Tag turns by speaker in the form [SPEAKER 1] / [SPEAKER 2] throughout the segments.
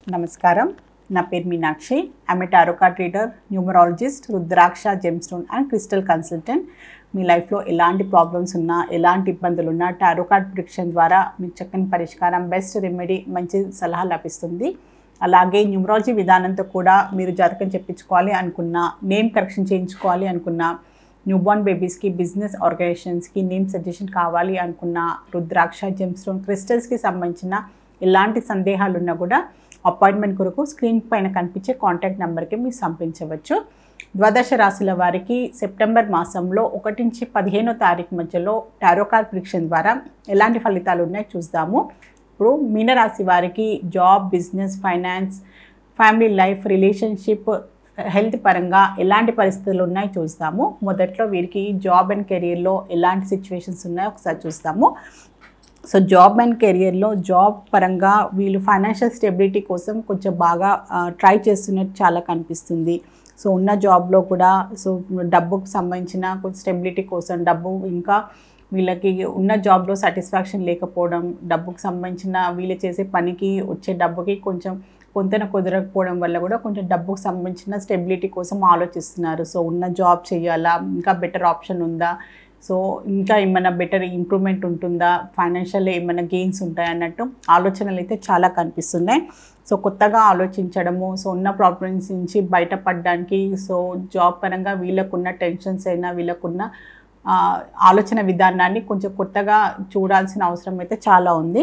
[SPEAKER 1] నమస్కారం నా పేరు Meenakshi I'm a tarot card reader numerologist rudraksha gemstone and crystal consultant మీ లైఫ్లో ఎలాంటి ప్రాబ్లమ్స్ ఉన్నా ఎలాంటి ఇబ్బందులు ఉన్నా టారో కార్డ్ ప్రిడిక్షన్ ద్వారా మీకు చక్కని పరిష్కారం బెస్ట్ రెమెడీ మంచి సలహా లభిస్తుంది అలాగే న్యూమరాలజీ విధానంతో కూడా మీరు జాతకం చెప్పించుకోవాలి అనుకున్నా నేమ్ కరెక్షన్ చేయించుకోవాలి అనుకున్నా న్యూబార్న్ బేబీస్కి బిజినెస్ ఆర్గనైజేషన్స్కి నేమ్ సజెషన్ కావాలి అనుకున్న రుద్రాక్ష జెమ్స్టోన్ క్రిస్టల్స్కి సంబంధించిన ఎలాంటి సందేహాలు ఉన్నా కూడా అపాయింట్మెంట్ కొరకు స్క్రీన్ పైన కనిపించే కాంటాక్ట్ నెంబర్కి మీరు సంపించవచ్చు ద్వాదశ రాశుల వారికి సెప్టెంబర్ మాసంలో ఒకటి నుంచి పదిహేనో తారీఖు మధ్యలో టారో కార్డ్ ప్రిడిక్షన్ ద్వారా ఎలాంటి ఫలితాలు ఉన్నాయో చూద్దాము ఇప్పుడు మీనరాశి వారికి job business finance family life relationship health పరంగా ఎలాంటి పరిస్థితులు ఉన్నాయో చూస్తాము మొదట్లో వీరికి జాబ్ అండ్ కెరీర్లో ఎలాంటి సిచ్యువేషన్స్ ఉన్నాయో ఒకసారి చూస్తాము సో జాబ్ అండ్ కెరియర్లో జాబ్ పరంగా వీళ్ళు ఫైనాన్షియల్ స్టెబిలిటీ కోసం కొంచెం బాగా ట్రై చేస్తున్నట్టు చాలా కనిపిస్తుంది సో ఉన్న జాబ్లో కూడా సో డబ్బుకు సంబంధించిన కొంచెం స్టెబిలిటీ కోసం డబ్బు ఇంకా వీళ్ళకి ఉన్న జాబ్లో సాటిస్ఫాక్షన్ లేకపోవడం డబ్బుకు సంబంధించిన వీళ్ళు చేసే పనికి వచ్చే డబ్బుకి కొంచెం పొంతన కుదరకపోవడం వల్ల కూడా కొంచెం డబ్బుకు సంబంధించిన స్టెబిలిటీ కోసం ఆలోచిస్తున్నారు సో ఉన్న జాబ్ చేయాలా ఇంకా బెటర్ ఆప్షన్ ఉందా సో ఇంకా ఏమైనా బెటర్ ఇంప్రూవ్మెంట్ ఉంటుందా ఫైనాన్షియల్ ఏమైనా గెయిన్స్ ఉంటాయి అన్నట్టు ఆలోచనలు అయితే చాలా కనిపిస్తున్నాయి సో కొత్తగా ఆలోచించడము సో ఉన్న ప్రాబ్లమ్స్ నుంచి బయటపడడానికి సో జాబ్ పరంగా వీళ్ళకున్న టెన్షన్స్ అయినా వీళ్ళకున్న ఆ, ఆలోచన విధానాన్ని కొంచెం కొత్తగా చూడాల్సిన అవసరం అయితే చాలా ఉంది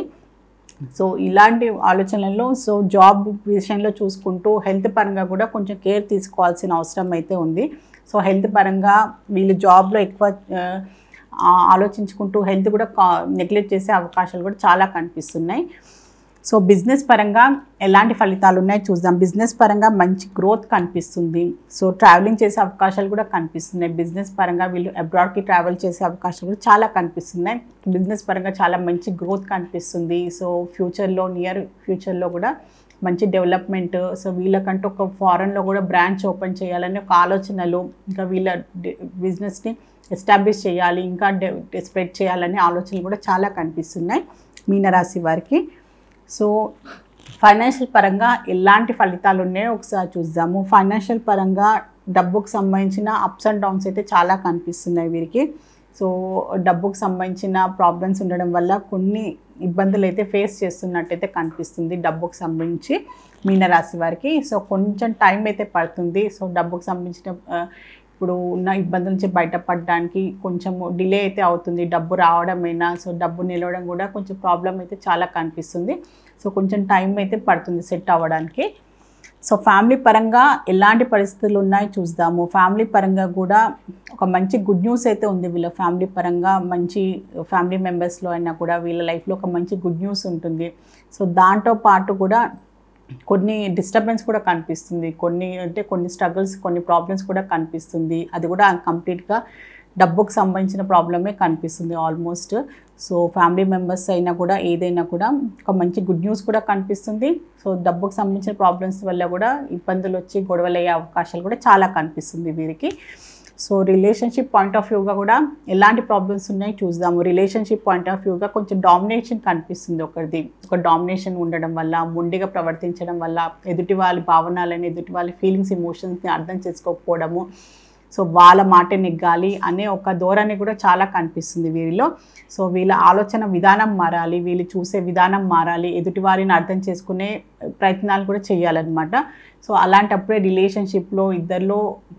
[SPEAKER 1] సో ఇలాంటి ఆలోచనల్లో సో జాబ్ విషయంలో చూసుకుంటూ హెల్త్ పరంగా కూడా కొంచెం కేర్ తీసుకోవాల్సిన అవసరం అయితే ఉంది సో హెల్త్ పరంగా వీళ్ళు జాబ్లో ఎక్కువ ఆ, ఆ, ఆలోచించుకుంటూ హెల్త్ కూడా నెగ్లెక్ట్ చేసే అవకాశాలు కూడా చాలా కనిపిస్తున్నాయి సో బిజినెస్ పరంగా ఎలాంటి ఫలితాలు ఉన్నాయో చూద్దాం బిజినెస్ పరంగా మంచి గ్రోత్ కనిపిస్తుంది సో ట్రావెలింగ్ చేసే అవకాశాలు కూడా కనిపిస్తున్నాయి బిజినెస్ పరంగా వీళ్ళు అబ్రాడ్కి ట్రావెల్ చేసే అవకాశాలు కూడా చాలా కనిపిస్తున్నాయి బిజినెస్ పరంగా చాలా మంచి గ్రోత్ కనిపిస్తుంది సో ఫ్యూచర్లో నియర్ ఫ్యూచర్లో కూడా మంచి డెవలప్మెంట్ సో వీళ్ళకంటూ ఒక ఫారెన్లో కూడా బ్రాంచ్ ఓపెన్ చేయాలని ఒక ఆలోచనలు ఇంకా వీళ్ళ బిజినెస్ని ఎస్టాబ్లిష్ చేయాలి ఇంకా స్ప్రెడ్ చేయాలనే ఆలోచనలు కూడా చాలా కనిపిస్తున్నాయి మీనరాశి వారికి సో ఫైనాన్షియల్ పరంగా ఎలాంటి ఫలితాలు ఉన్నాయో ఒకసారి చూద్దాము ఫైనాన్షియల్ పరంగా డబ్బుకు సంబంధించిన అప్స్ అండ్ డౌన్స్ అయితే చాలా కనిపిస్తున్నాయి వీరికి సో డబ్బుకు సంబంధించిన ప్రాబ్లమ్స్ ఉండడం వల్ల కొన్ని ఇబ్బందులు అయితే ఫేస్ చేస్తున్నట్టయితే కనిపిస్తుంది డబ్బుకు సంబంధించి మీనరాశి వారికి సో కొంచెం టైం అయితే పడుతుంది సో డబ్బుకు సంబంధించిన ఆ, ఇప్పుడు ఉన్న ఇబ్బందుల నుంచి బయటపడడానికి కొంచెం డిలే అయితే అవుతుంది డబ్బు రావడమైనా సో డబ్బు నిలవడం కూడా కొంచెం ప్రాబ్లం అయితే చాలా కనిపిస్తుంది సో కొంచెం టైం అయితే పడుతుంది సెట్ అవ్వడానికి సో ఫ్యామిలీ పరంగా ఎలాంటి పరిస్థితులు ఉన్నాయో చూద్దాము ఫ్యామిలీ పరంగా కూడా ఒక మంచి గుడ్ న్యూస్ అయితే ఉంది వీళ్ళ ఫ్యామిలీ పరంగా మంచి ఫ్యామిలీ మెంబర్స్లో అయినా కూడా వీళ్ళ లైఫ్లో ఒక మంచి గుడ్ న్యూస్ ఉంటుంది సో దాంతో పాటు కూడా కొన్ని డిస్టర్బెన్స్ కూడా కనిపిస్తుంది కొన్ని అంటే కొన్ని స్ట్రగుల్స్ కొన్ని ప్రాబ్లమ్స్ కూడా కనిపిస్తుంది అది కూడా కంప్లీట్గా డబ్బుకు సంబంధించిన ప్రాబ్లమే కనిపిస్తుంది ఆల్మోస్ట్ సో ఫ్యామిలీ మెంబర్స్ అయినా కూడా ఏదైనా కూడా ఒక మంచి గుడ్ న్యూస్ కూడా కనిపిస్తుంది సో డబ్బుకు సంబంధించిన ప్రాబ్లమ్స్ వల్ల కూడా ఇబ్బందులు వచ్చి గొడవలు అయ్యే అవకాశాలు కూడా చాలా కనిపిస్తుంది వీరికి సో రిలేషన్షిప్ పాయింట్ ఆఫ్ వ్యూగా కూడా ఎలాంటి ప్రాబ్లమ్స్ ఉన్నాయో చూద్దాము రిలేషన్షిప్ పాయింట్ ఆఫ్ వ్యూగా కొంచెం డామినేషన్ కనిపిస్తుంది ఒకరిది ఒక డామినేషన్ ఉండడం వల్ల మొండిగా ప్రవర్తించడం వల్ల ఎదుటి వాళ్ళ భావనలని ఎదుటి వాళ్ళ ఫీలింగ్స్ ఎమోషన్స్ని అర్థం చేసుకోకపోవడము సో వాళ్ళ మాట నెగ్గాలి అనే ఒక ధోరణి కూడా చాలా కనిపిస్తుంది వీరిలో సో వీళ్ళ ఆలోచన విధానం మారాలి వీళ్ళు చూసే విధానం మారాలి ఎదుటి వారిని అర్థం చేసుకునే ప్రయత్నాలు కూడా చేయాలన్నమాట సో అలాంటప్పుడే రిలేషన్షిప్లో ఇద్దరిలో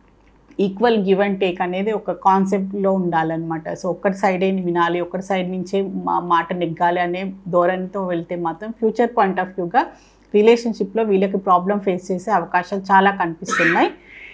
[SPEAKER 1] ఈక్వల్ గివ్ అండ్ టేక్ అనేది ఒక కాన్సెప్ట్లో ఉండాలన్నమాట సో ఒక్కటి సైడే వినాలి ఒకటి సైడ్ నుంచే మా మాట నెగ్గాలి అనే ధోరణితో వెళ్తే మాత్రం ఫ్యూచర్ పాయింట్ ఆఫ్ వ్యూగా రిలేషన్షిప్లో వీళ్ళకి ప్రాబ్లం ఫేస్ చేసే అవకాశాలు చాలా కనిపిస్తున్నాయి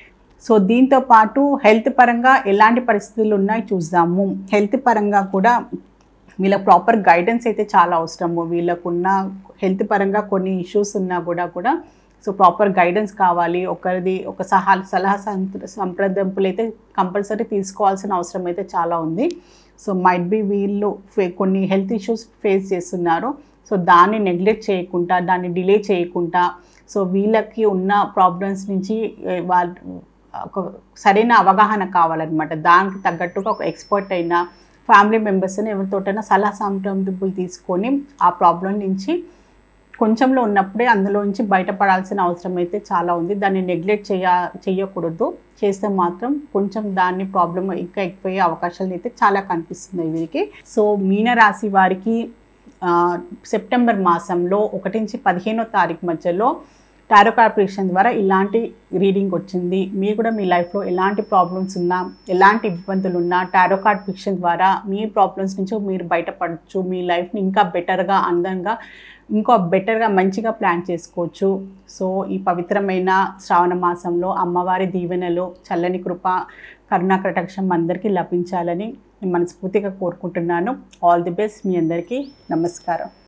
[SPEAKER 1] సో దీంతో పాటు హెల్త్ పరంగా ఎలాంటి పరిస్థితులు ఉన్నాయో చూద్దాము హెల్త్ పరంగా కూడా వీళ్ళ ప్రాపర్ గైడెన్స్ అయితే చాలా అవసరము వీళ్ళకున్న హెల్త్ పరంగా కొన్ని ఇష్యూస్ ఉన్నా కూడా కూడా సో ప్రాపర్ గైడెన్స్ కావాలి ఒకరిది ఒక సహా సలహా సంప్ర సంప్రదింపులు అయితే కంపల్సరీ తీసుకోవాల్సిన అవసరం అయితే చాలా ఉంది సో మైట్ బి వీళ్ళు ఫే- కొన్ని హెల్త్ ఇష్యూస్ ఫేస్ చేస్తున్నారు సో దాన్ని నెగ్లెక్ట్ చేయకుండా దాన్ని డిలే చేయకుండా సో వీళ్ళకి ఉన్న ప్రాబ్లమ్స్ నుంచి ఏ, వాళ్ళ ఒక సరైన అవగాహన కావాలన్నమాట దానికి తగ్గట్టుగా ఒక ఎక్స్పర్ట్ అయిన ఫ్యామిలీ మెంబర్స్ని ఎవరితోటైనా సలహా సంప్రదింపులు తీసుకొని ఆ ప్రాబ్లం నుంచి కొంచెంలో ఉన్నప్పుడే అందులోంచి బయటపడాల్సిన అవసరం అయితే చాలా ఉంది దాన్ని నెగ్లెక్ట్ చేయ చేయకూడదు చేస్తే మాత్రం కొంచెం దాన్ని ప్రాబ్లం ఇంకా ఎక్కువయ్యే అవకాశాలు అయితే చాలా కనిపిస్తున్నాయి వీరికి సో మీనరాశి వారికి ఆ, సెప్టెంబర్ మాసంలో ఒకటి నుంచి పదిహేనో తారీఖు మధ్యలో టారో కార్పొరేషన్ ద్వారా ఇలాంటి రీడింగ్ వచ్చింది మీరు కూడా మీ లైఫ్లో ఎలాంటి ప్రాబ్లమ్స్ ఉన్నా ఎలాంటి ఇబ్బందులు ఉన్నా టారో కార్డ్ ఫిక్షన్ ద్వారా మీ ప్రాబ్లమ్స్ నుంచి మీరు బయటపడచ్చు మీ లైఫ్ని ఇంకా బెటర్గా అందంగా ఇంకా బెటర్గా మంచిగా ప్లాన్ చేసుకోవచ్చు సో ఈ పవిత్రమైన శ్రావణ మాసంలో అమ్మవారి దీవెనలు చల్లని కృప కరుణా కటాక్షం అందరికీ లభించాలని నేను మనస్ఫూర్తిగా కోరుకుంటున్నాను ఆల్ ది బెస్ట్ మీ అందరికీ నమస్కారం